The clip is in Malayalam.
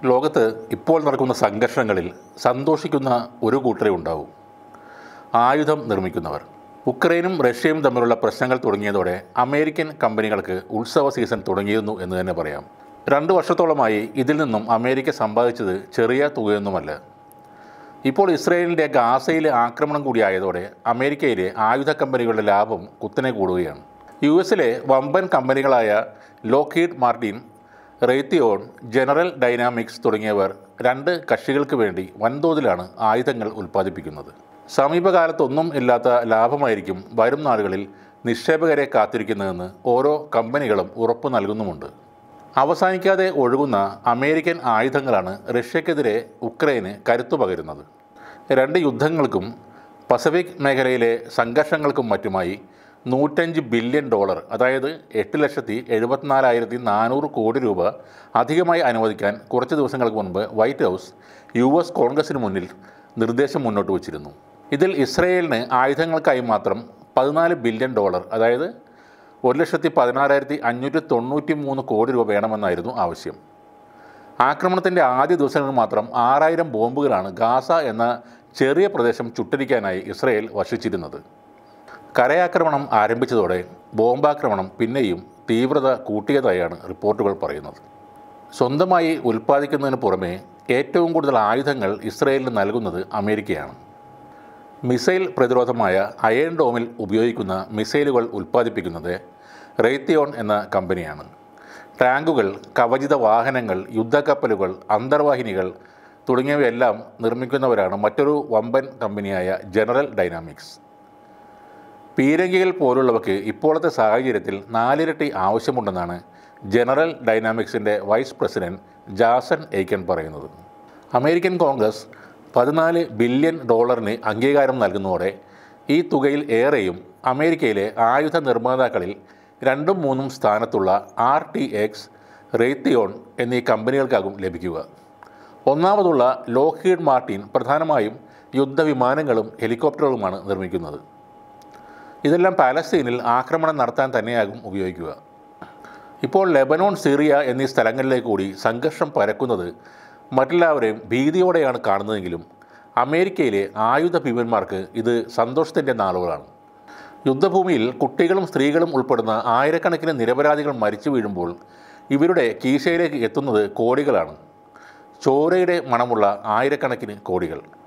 ലോകത്ത് ഇപ്പോൾ നടക്കുന്ന സംഘർഷങ്ങളിൽ സന്തോഷിക്കുന്ന ഒരു കൂട്ടരേ ഉണ്ടാവും ആയുധം നിർമ്മിക്കുന്നവർ ഉക്രൈനും റഷ്യയും തമ്മിലുള്ള പ്രശ്നങ്ങൾ തുടങ്ങിയതോടെ അമേരിക്കൻ കമ്പനികൾക്ക് ഉത്സവ സീസൺ തുടങ്ങിയിരുന്നു എന്ന് തന്നെ പറയാം രണ്ട് വർഷത്തോളമായി ഇതിൽ നിന്നും അമേരിക്ക സമ്പാദിച്ചത് ചെറിയ തുകയൊന്നുമല്ല ഇപ്പോൾ ഇസ്രയേലിൻ്റെ ഗാസയിലെ ആക്രമണം കൂടിയായതോടെ അമേരിക്കയിലെ ആയുധ കമ്പനികളുടെ ലാഭം കുത്തനെ കൂടുകയാണ് യു എസിലെ വമ്പൻ കമ്പനികളായ Lockheed Martin Raytheon General Dynamics തുടങ്ങിയവർ രണ്ട് കക്ഷികൾക്ക് വേണ്ടി വൻതോതിലാണ് ആയുധങ്ങൾ ഉൽപ്പാദിപ്പിക്കുന്നത് സമീപകാലത്തൊന്നും ഇല്ലാത്ത ലാഭമായിരിക്കും വരും നാളുകളിൽ നിക്ഷേപകരെ കാത്തിരിക്കുന്നതെന്ന് ഓരോ കമ്പനികളും ഉറപ്പു നൽകുന്നുമുണ്ട് അവസാനിക്കാതെ ഒഴുകുന്ന അമേരിക്കൻ ആയുധങ്ങളാണ് റഷ്യക്കെതിരെ ഉക്രൈന് കരുത്തു പകരുന്നത് രണ്ട് യുദ്ധങ്ങൾക്കും പസഫിക് മേഖലയിലെ സംഘർഷങ്ങൾക്കും മറ്റുമായി നൂറ്റഞ്ച് ബില്യൺ ഡോളർ അതായത് എട്ട് ലക്ഷത്തി എഴുപത്തിനാലായിരത്തി നാനൂറ് കോടി രൂപ അധികമായി അനുവദിക്കാൻ കുറച്ച് ദിവസങ്ങൾക്ക് മുൻപ് വൈറ്റ് ഹൗസ് യു എസ് കോൺഗ്രസിന് മുന്നിൽ നിർദ്ദേശം മുന്നോട്ട് വച്ചിരുന്നു ഇതിൽ ഇസ്രയേലിന് ആയുധങ്ങൾക്കായി മാത്രം പതിനാല് ബില്യൺ ഡോളർ അതായത് ഒരു ലക്ഷത്തി പതിനാറായിരത്തി അഞ്ഞൂറ്റി തൊണ്ണൂറ്റി മൂന്ന് കോടി രൂപ വേണമെന്നായിരുന്നു ആവശ്യം ആക്രമണത്തിൻ്റെ ആദ്യ ദിവസങ്ങളിൽ മാത്രം ആറായിരം ബോംബുകളാണ് ഗാസ എന്ന ചെറിയ പ്രദേശം ചുട്ടരിക്കാനായി ഇസ്രയേൽ വർഷിച്ചിരുന്നത് കരയാക്രമണം ആരംഭിച്ചതോടെ ബോംബാക്രമണം പിന്നെയും തീവ്രത കൂട്ടിയതായാണ് റിപ്പോർട്ടുകൾ പറയുന്നത് സ്വന്തമായി ഉൽപ്പാദിക്കുന്നതിന് പുറമെ ഏറ്റവും കൂടുതൽ ആയുധങ്ങൾ ഇസ്രയേലിന് നൽകുന്നത് അമേരിക്കയാണ് മിസൈൽ പ്രതിരോധമായ അയൺ ഡോമിൽ ഉപയോഗിക്കുന്ന മിസൈലുകൾ ഉൽപ്പാദിപ്പിക്കുന്നത് റേത്തിയോൺ എന്ന കമ്പനിയാണ് ടാങ്കുകൾ കവചിത വാഹനങ്ങൾ യുദ്ധക്കപ്പലുകൾ അന്തർവാഹിനികൾ തുടങ്ങിയവയെല്ലാം നിർമ്മിക്കുന്നവരാണ് മറ്റൊരു വമ്പൻ കമ്പനിയായ ജനറൽ ഡൈനാമിക്സ് പീരങ്കികൾ പോലുള്ളവയ്ക്ക് ഇപ്പോഴത്തെ സാഹചര്യത്തിൽ നാലിരട്ടി ആവശ്യമുണ്ടെന്നാണ് ജനറൽ ഡൈനാമിക്സിൻ്റെ വൈസ് പ്രസിഡന്റ് ജാസൻ എയ്ക്കൻ പറയുന്നത് അമേരിക്കൻ കോൺഗ്രസ് പതിനാല് ബില്യൺ ഡോളറിന് അംഗീകാരം നൽകുന്നതോടെ ഈ തുകയിൽ ഏറെയും അമേരിക്കയിലെ ആയുധ നിർമ്മാതാക്കളിൽ രണ്ടും മൂന്നും സ്ഥാനത്തുള്ള ആർ ടി എക്സ് റേത്തിയോൺ എന്നീ കമ്പനികൾക്കാകും ലഭിക്കുക ഒന്നാമതുള്ള ലോക്ഹീഡ് മാർട്ടിൻ പ്രധാനമായും യുദ്ധവിമാനങ്ങളും ഹെലികോപ്റ്ററുകളുമാണ് നിർമ്മിക്കുന്നത് ഇതെല്ലാം പാലസ്തീനിൽ ആക്രമണം നടത്താൻ തന്നെയാകും ഉപയോഗിക്കുക ഇപ്പോൾ ലെബനോൺ സിറിയ എന്നീ സ്ഥലങ്ങളിലേക്ക് കൂടി സംഘർഷം പരക്കുന്നത് മറ്റെല്ലാവരെയും ഭീതിയോടെയാണ് കാണുന്നതെങ്കിലും അമേരിക്കയിലെ ആയുധ ഭീമന്മാർക്ക് ഇത് സന്തോഷത്തിൻ്റെ നാളുകളാണ് യുദ്ധഭൂമിയിൽ കുട്ടികളും സ്ത്രീകളും ഉൾപ്പെടുന്ന ആയിരക്കണക്കിന് നിരപരാധികൾ മരിച്ചു വീഴുമ്പോൾ ഇവരുടെ കീശയിലേക്ക് എത്തുന്നത് കോടികളാണ് ചോരയുടെ മണമുള്ള ആയിരക്കണക്കിന് കോടികൾ